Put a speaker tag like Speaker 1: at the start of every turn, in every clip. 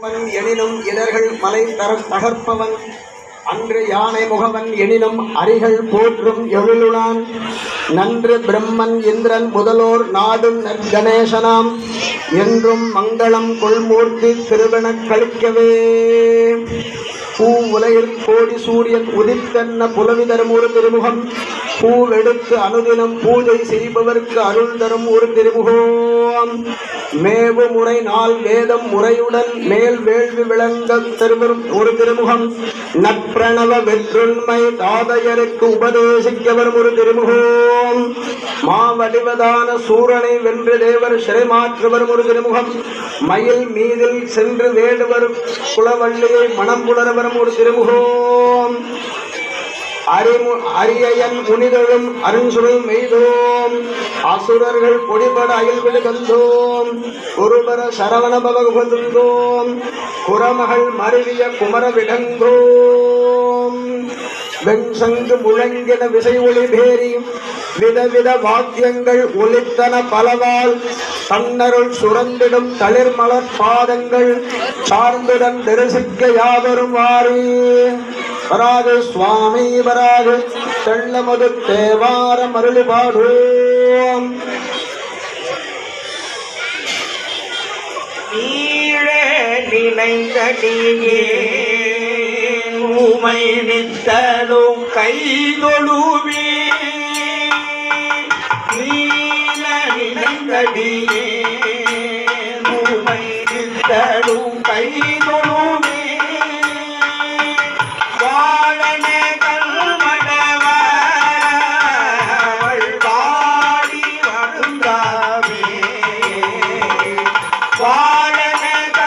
Speaker 1: அவன் எனினும் இடர்கள் மலை தர தகர்ப்பவன் அன்று யானை முகவன் எனினும் அரிகள் போற்றும் எழுளுளான் நன்று பிரம்மன் இந்திரன் முதலோர் நாடும் நற்கணேசனாம் என்றும் மங்களம் கொள்மூர்த்தி திருவனக் கழிக்கவே பூ உலகில் கோடி சூரியன் உதித்தென்ன புலவி தரும் ஒரு திருமுகம் பூவெடுத்து அனுதினம் பூஜை செய்பவர்க்கு அருள் தரும் ஒரு திருமுகம் மேவு முறை நாள் வேதம் முறையுடன் மேல் வேள்வி விளங்க திருவரும் ஒரு திருமுகம் நற்பிரணவ வெற்றுண்மை தாதையருக்கு உபதேசிக்க வரும் ஒரு திருமுகம் மாவடிவதான சூரனை வென்று தேவர் சிறை மாற்று வரும் ஒரு திருமுகம் மயில் மீதில் சென்று வேடுவர் குலவள்ளியை மனம் புலர வரும் ஒரு திருமுகம் அறிமு அரியயன் முனிதழும் அருண்சுவை மெய்தோம் அசுரர்கள் பொடிபட அயல்விடு கந்தோம் குருபர சரவண பவகுந்தோம் குரமகள் மருவிய குமர விடங்கோம் வெண்சங்கு முழங்கின விசை ஒளி பேரி விதவித வாத்தியங்கள் ஒலித்தன பலவால் தன்னருள் சுரந்திடும் தளிர்மலர் பாதங்கள் சார்ந்துடன் தரிசிக்க யாவரும் வாரி வராது சுவாமி வராது தெள்ளமது தேவாரம் அருளி பாடுவோம்
Speaker 2: நீழ நினைந்தடியே உமை நித்தலும் கைதொழுவே நீல நினைந்தடியே உமை நித்தலும் கைதொழுவே வாழன கல்மடவள் வாடி வருந்தாவே வாழன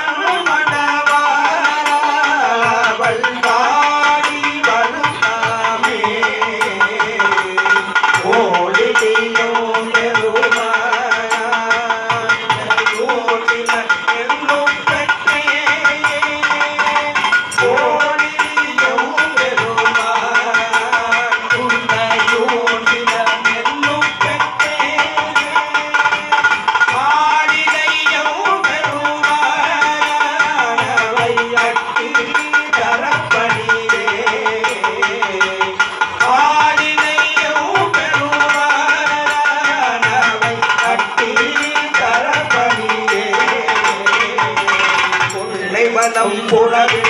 Speaker 2: கல்மடவள் வாடி வருந்தாவே ஓடிடியோ பெருமான் யோடின எங்கும் பெற்றே ஓடிடியோ பெருமான் உன்னை யோடின எங்கும் பெற்றே மாளிகையோ பெருமானவை அட்டி தரப்படியே மாளிகையோ பெருமானவை அட்டி தரப்படியே கொள்ளை மனம் புலவி